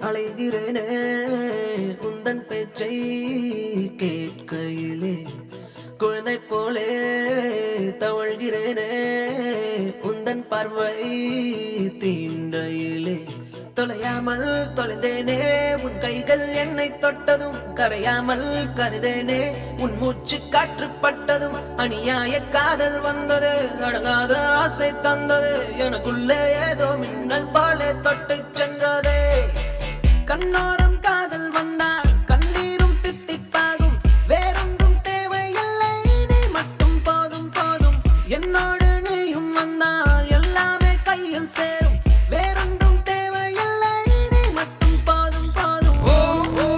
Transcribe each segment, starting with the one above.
அலைகிறேனே உந்தன் பேச்சை கேட்கையிலே குழந்தை போலே தவழ்கிறேனே உந்தன் பார்வை தீண்டையிலே தொலையாமல் தொலைந்தேனே உன் கைகள் என்னை தொட்டதும் கரையாமல் கருதேனே உன் மூச்சு காற்றுப்பட்டதும் அநியாய காதல் வந்தது அடங்காத ஆசை தந்தது எனக்குள்ளே ஏதோ மின்னல் போலே தொட்டு சென்றதே கண்ணோரம் காதல் வந்தால் கண்ணீரும் தித்திப்பாகும் வேறொன்றும் தேவையில்லை நீ மட்டும் போதும் போதும் என்னோடு நீயும் வந்தால் எல்லாமே கையில் சேரும் வேறொன்றும் தேவையில்லை நீ மட்டும் போதும் போதும் ஓ ஓ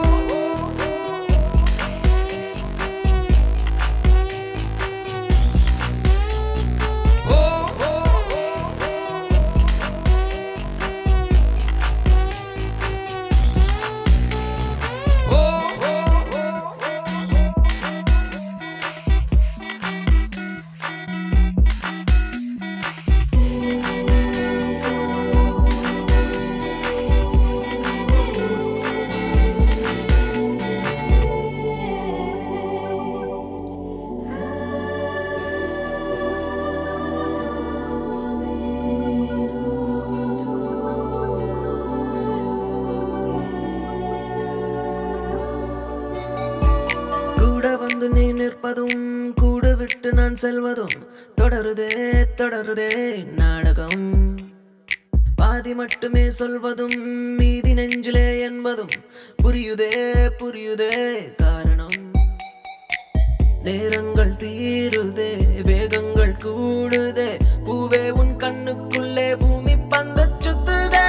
கூட வந்து நீ நிற்பதும் கூட விட்டு நான் செல்வதும் தொடருதே தொடருதே நாடகம் பாதி மட்டுமே சொல்வதும் மீதி நெஞ்சிலே என்பதும் புரியுதே புரியுதே காரணம் நேரங்கள் தீருதே வேகங்கள் கூடுதே பூவே உன் கண்ணுக்குள்ளே பூமி பந்து சுத்துதே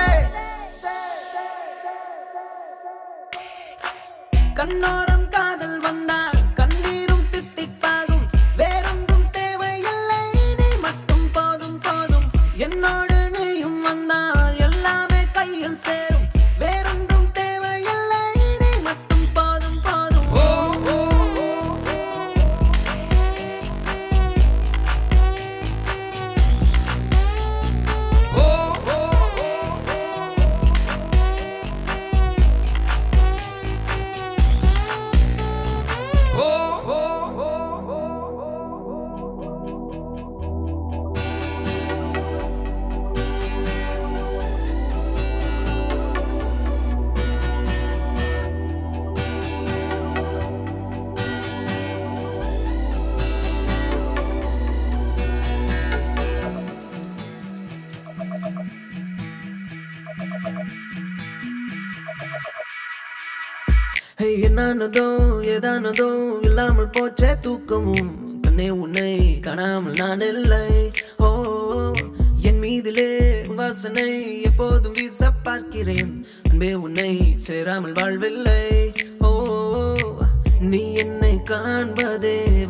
கண்ணோரம் காதல் வந்தால் கண்ணீரும் தித்திப்பாகும் வேறொன்றும் தேவையில்லை நீ மட்டும் போதும் போதும் என்னோடு நீயும் வந்தால் எல்லாமே கையில் சேரும் வேறொன்றும் தேவையில்லை நீ மட்டும் போதும் போதும் ஓ ஓ ஹே, என்னானதோ ஏதானதோ இல்லாமல் போச்சே தூக்கமும் கண்ணே உன்னை காணாமல் நான் இல்லை ஓ என் மீதிலே உன் வாசனை எப்போதும் வீச பார்க்கிறேன் அன்பே உன்னை சேராமல் வாழ்வில்லை ஓ நீ என்னை காண்பதே